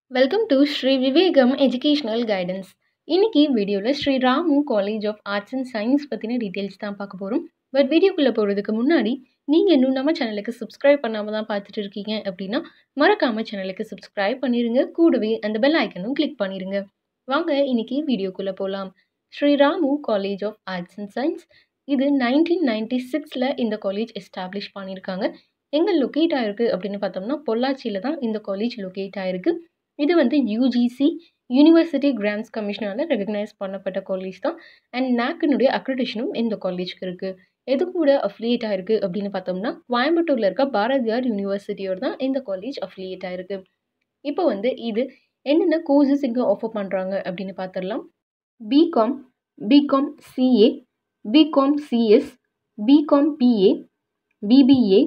welcome to Sri Vivekam educational guidance இன்னைக்கு வீடியோவில் Sri Ramu college of arts and science பற்றின டீட்டெயில்ஸ் தான் பார்க்க போகிறோம் பட் வீடியோக்குள்ளே போகிறதுக்கு முன்னாடி நீங்கள் இன்னும் நம்ம சேனலுக்கு சப்ஸ்கிரைப் பண்ணாமல் தான் பார்த்துட்டு இருக்கீங்க அப்படின்னா மறக்காமல் சேனலுக்கு சப்ஸ்கிரைப் பண்ணிடுங்க கூடவே அந்த பெல் ஐக்கனும் கிளிக் பண்ணிடுங்க வாங்க இன்னைக்கு வீடியோக்குள்ளே போகலாம் Sri Ramu college of arts and science இது நைன்டீன் நைன்டி சிக்ஸில் இந்த காலேஜ் எஸ்டாப்ளிஷ் பண்ணியிருக்காங்க எங்கே லொக்கேட் ஆயிருக்கு அப்படின்னு பார்த்தோம்னா பொள்ளாச்சியில் தான் இந்த காலேஜ் லொக்கேட் ஆயிருக்கு இது வந்து யூஜிசி யூனிவர்சிட்டி கிராண்ட்ஸ் கமிஷனால் ரெகக்னைஸ் பண்ணப்பட்ட காலேஜ் தான் அண்ட் நாக்கினுடைய அக்ரிடேஷனும் இந்த காலேஜ்க்கு இருக்குது எது கூட அஃபிலியேட் ஆயிருக்கு அப்படின்னு பார்த்தோம்னா கோயம்புத்தூரில் இருக்க பாரதியார் யூனிவர்சிட்டியோட தான் இந்த காலேஜ் அஃபிலியேட் ஆயிருக்கு இப்போ வந்து இது என்னென்ன கோர்சஸ் இங்கே ஆஃபர் பண்ணுறாங்க அப்படின்னு பார்த்துடலாம் BCom BCom CA BCom CS BCom BA BBA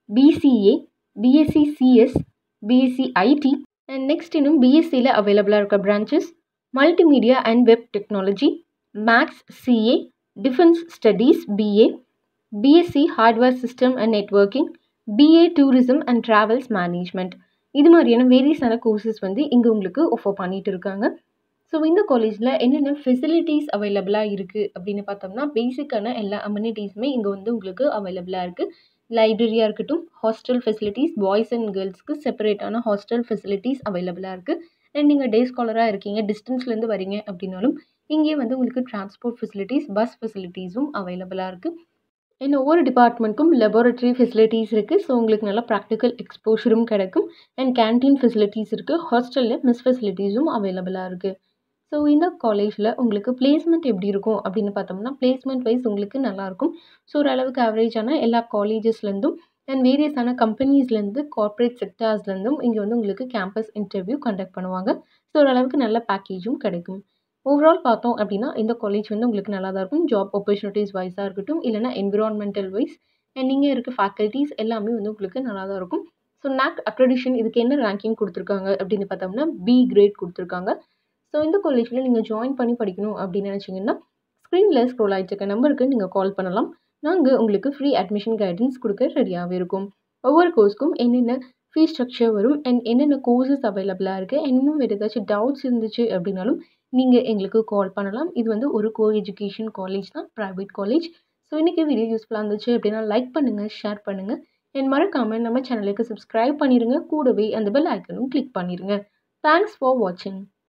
BCA BSc CS BSc IT and next இன்னும் பிஎஸ்சியில் அவைலபிளாக இருக்க branches multimedia and web technology maths CA defence studies BA BSc hardware system and networking BA tourism and travels management இது மாதிரியான வேரியஸான courses வந்து இங்கே உங்களுக்கு offer பண்ணிட்டு இருக்காங்க ஸோ இந்த காலேஜில் என்னென்ன ஃபெசிலிட்டிஸ் அவைலபிளாக இருக்குது அப்படின்னு பார்த்தோம்னா பேசிக்கான எல்லா அம்யூனிட்டிஸுமே இங்கே வந்து உங்களுக்கு அவைலபிளாக இருக்குது லைப்ரரியாக இருக்கட்டும் ஹாஸ்டல் ஃபெசிலிட்டிஸ் பாய்ஸ் அண்ட் கேர்ள்ஸ்க்கு செப்பரேட்டான ஹாஸ்டல் ஃபெசிலிட்டிஸ் அவைலபிளாக இருக்குது அண்ட் நீங்கள் டே ஸ்காலராக இருக்கீங்க டிஸ்டன்ஸ்லேருந்து வரீங்க அப்படின்னாலும் இங்கேயே வந்து உங்களுக்கு டிரான்ஸ்போர்ட் ஃபெசிலிட்டிஸ் பஸ் ஃபெசிலிட்டிஸும் அவைலபிளாக இருக்குது அண்ட் ஒவ்வொரு டிபார்ட்மெண்ட்க்கும் லெபார்ட்டரி ஃபெசிலிட்டிஸ் இருக்குது ஸோ உங்களுக்கு நல்லா ப்ராக்டிக்கல் எக்ஸ்போஷரும் கிடைக்கும் அண்ட் கேன்டீன் ஃபெசிலிட்டிஸ் இருக்குது ஹாஸ்டலில் மிஸ் ஃபெசிலிட்டிஸும் அவைலபிளாக இருக்குது ஸோ இந்த காலேஜில் உங்களுக்கு பிளேஸ்மெண்ட் எப்படி இருக்கும் அப்படின்னு பார்த்தோம்னா பிளேஸ்மெண்ட் வைஸ் உங்களுக்கு நல்லாயிருக்கும் ஸோ ஓரளவுக்கு ஆவரேஜான எல்லா காலேஜஸ்லேருந்தும் அண்ட் வேரியஸான கம்பெனிஸ்லேருந்து கார்ப்பரேட் செக்டார்ஸ்லேருந்தும் இங்கே வந்து உங்களுக்கு கேம்பஸ் இன்டர்வியூ கண்டக்ட் பண்ணுவாங்க ஸோ ஓரளவுக்கு நல்ல பேக்கேஜும் கிடைக்கும் ஓவரால் பார்த்தோம் அப்படின்னா இந்த காலேஜ் வந்து உங்களுக்கு நல்லா தான் இருக்கும் ஜாப் ஆப்பர்ச்சுனிட்டிஸ் வைஸாக இருக்கட்டும் இல்லைனா என்விரான்மெண்டல் வைஸ் அண்ட் நீங்கள் இருக்க ஃபேக்கல்ட்டிஸ் எல்லாமே வந்து உங்களுக்கு நல்லா தான் இருக்கும் ஸோ நாக் அக்ரெடிஷன் இதுக்கு என்ன ரேங்கிங் கொடுத்துருக்காங்க அப்படின்னு பார்த்தோம்னா பி கிரேட் கொடுத்துருக்காங்க ஸோ இந்த காலேஜில் நீங்கள் ஜாயின் பண்ணி படிக்கணும் அப்படின்னு நினச்சிங்கன்னா ஸ்க்ரீனில் ஸ்க்ரோல் ஆகிட்டு இருக்க நம்பருக்கு நீங்கள் கால் பண்ணலாம் நாங்கள் உங்களுக்கு ஃப்ரீ அட்மிஷன் கைடன்ஸ் கொடுக்க ரெடியாகவே இருக்கும் ஒவ்வொரு கோர்ஸ்க்கும் என்னென்ன ஃபீஸ் ஸ்ட்ரக்சர் வரும் அண்ட் என்னென்ன கோர்சஸ் அவைலபிளாக இருக்குது இன்னும் வேறு ஏதாச்சும் டவுட்ஸ் இருந்துச்சு அப்படின்னாலும் நீங்கள் எங்களுக்கு கால் பண்ணலாம் இது வந்து ஒரு கோ எஜுகேஷன் காலேஜ் தான் ப்ரைவேட் காலேஜ் ஸோ இன்றைக்கி வீடியோ யூஸ்ஃபுல்லாக இருந்துச்சு அப்படின்னா லைக் பண்ணுங்கள் ஷேர் பண்ணுங்கள் அண்ட் மறக்காமல் நம்ம சேனலுக்கு சப்ஸ்கிரைப் பண்ணிடுங்க கூடவே அந்த பெல் ஐக்கனும் கிளிக் பண்ணிடுங்க தேங்க்ஸ் ஃபார் வாட்சிங்